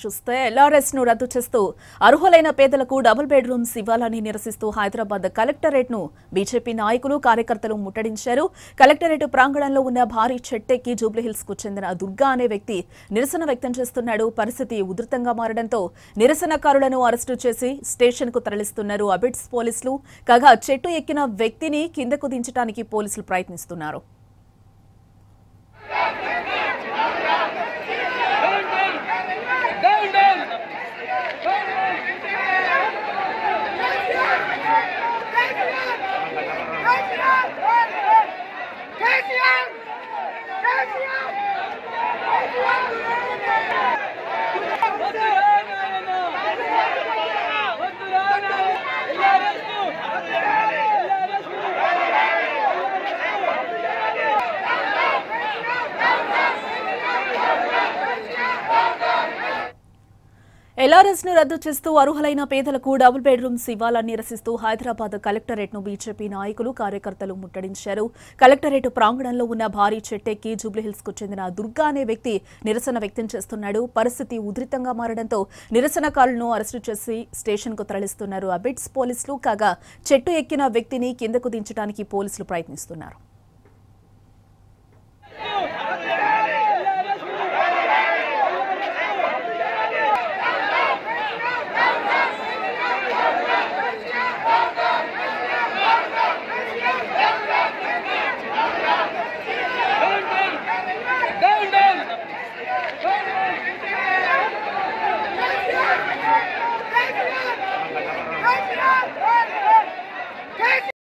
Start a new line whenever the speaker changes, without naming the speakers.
చూస్తే ఎల్ఆర్ఎస్ ను రద్దు చేస్తూ అర్హులైన పేదలకు డబుల్ బెడ్రూమ్స్ ఇవ్వాలని నిరసిస్తూ హైదరాబాద్ కలెక్టరేట్ ను బీజేపీ నాయకులు కార్యకర్తలు ముట్టడించారు కలెక్టరేట్ ప్రాంగణంలో ఉన్న భారీ చెట్టెక్కి జూబ్లీహిల్స్ కు చెందిన దుర్గా అనే వ్యక్తి నిరసన వ్యక్తం చేస్తున్నాడు పరిస్థితి ఉధృతంగా మారడంతో నిరసనకారులను అరెస్టు చేసి స్టేషన్ కు తరలిస్తున్నారు అబిడ్స్ పోలీసులు కాగా చెట్టు ఎక్కిన వ్యక్తిని కిందకు దించడానికి పోలీసులు ప్రయత్నిస్తున్నారు
Down, down!
ఎల్ఆర్ఎస్ ను రద్దు చేస్తూ అర్హులైన పేదలకు డబుల్ బెడ్రూమ్స్ ఇవ్వాలని నిరసిస్తూ హైదరాబాద్ కలెక్టరేట్ ను బీజేపీ నాయకులు కార్యకర్తలు ముట్టడించారు కలెక్టరేట్ ప్రాంగణంలో ఉన్న భారీ చెట్టెక్కి జూబ్లీహిల్స్ కు చెందిన దుర్గా అనే వ్యక్తి నిరసన వ్యక్తం చేస్తున్నాడు పరిస్థితి ఉధృతంగా మారడంతో నిరసనకారులను అరెస్టు చేసి స్టేషన్ కు తరలిస్తున్నారు అబిడ్స్ పోలీసులు కాగా చెట్టు ఎక్కిన వ్యక్తిని కిందకు దించడానికి పోలీసులు ప్రయత్నిస్తున్నారు